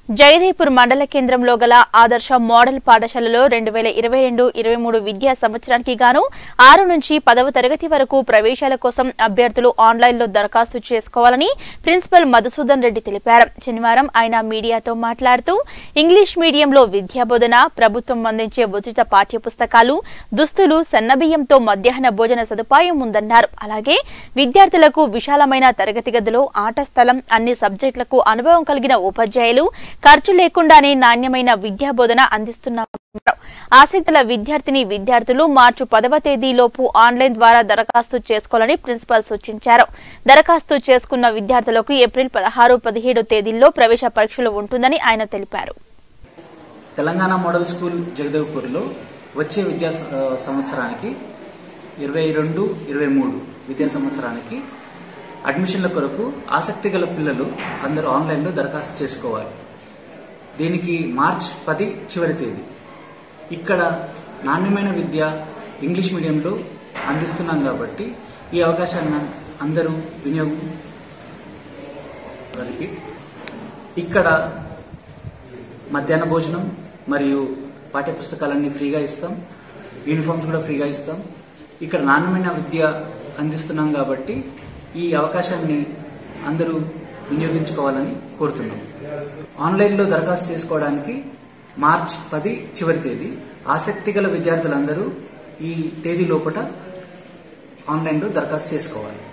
జయదేపూర్ మండల కేంద్రంలో గల ఆదర్శ మోడల్ పాఠశాలలో రెండు వేల ఇరవై రెండు ఇరవై మూడు విద్యా సంవత్సరానికి గాను ఆరు నుంచి పదవ తరగతి వరకు ప్రవేశాల కోసం అభ్యర్థులు ఆన్లైన్లో దరఖాస్తు చేసుకోవాలని ప్రిన్సిపల్ మధుసూదన్ రెడ్డి తెలిపారు శనివారం ఆయన మీడియాతో మాట్లాడుతూ ఇంగ్లీష్ మీడియంలో విద్యాబోధన ప్రభుత్వం అందించే ఉచిత పాఠ్యపుస్తకాలు దుస్తులు సన్నబియ్యంతో మధ్యాహ్న భోజన సదుపాయం ఉందన్నారు అలాగే విద్యార్థులకు విశాలమైన తరగతి గదిలో ఆట స్థలం అన్ని సబ్జెక్టులకు అనుభవం కలిగిన ఉపాధ్యాయులు ఖర్చు లేకుండానే నాణ్యమైన విద్యాబోధన అందిస్తున్నారు ఆసక్తుల విద్యార్థిని విద్యార్థులు మార్చి పదవ తేదీలోపు ఆన్లైన్ ద్వారా దరఖాస్తు చేసుకోవాలని ప్రిన్సిపల్ సూచించారు దరఖాస్తు చేసుకున్న విద్యార్థులకు ఏప్రిల్ పదహారు పదిహేడు తేదీల్లో ప్రవేశ పరీక్షలు ఉంటుందని ఆయన తెలిపారు తెలంగాణ మోడల్ స్కూల్ జగదేవ్పూర్లో వచ్చే విద్యా స- ఆ, సంవత్సరానికి ఇరవై రెండు ఇరవై మూడు విద్యా సంవత్సరానికి అడ్మిషన్ల కొరకు ఆసక్తి గల పిల్లలు అందరూ ఆన్లైన్లో దరఖాస్తు చేసుకోవాలి దీనికి మార్చ్ పది చివరి తేదీ ఇక్కడ నాణ్యమైన విద్య ఇంగ్లీష్ మీడియంలో అందిస్తున్నాం కాబట్టి ఈ అవకాశాన్ని అందరూ వినియోగం రిపీట్ ఇక్కడ మధ్యాహ్న భోజనం మరియు పాఠ్యపుస్తకాలన్నీ ఫ్రీగా ఇస్తాం యూనిఫామ్స్ కూడా ఫ్రీగా ఇస్తాం ఇక్కడ నాణ్యమైన విద్య అందిస్తున్నాం కాబట్టి ఈ అవకాశాన్ని అందరూ వినియోగించుకోవాలని కోరుతున్నాం ఆన్లైన్లో దరఖాస్తు చేసుకోవడానికి మార్చ్ పది చివరి తేదీ ఆసక్తి గల విద్యార్థులందరూ ఈ తేదీ లోపల ఆన్లైన్లో దరఖాస్తు చేసుకోవాలి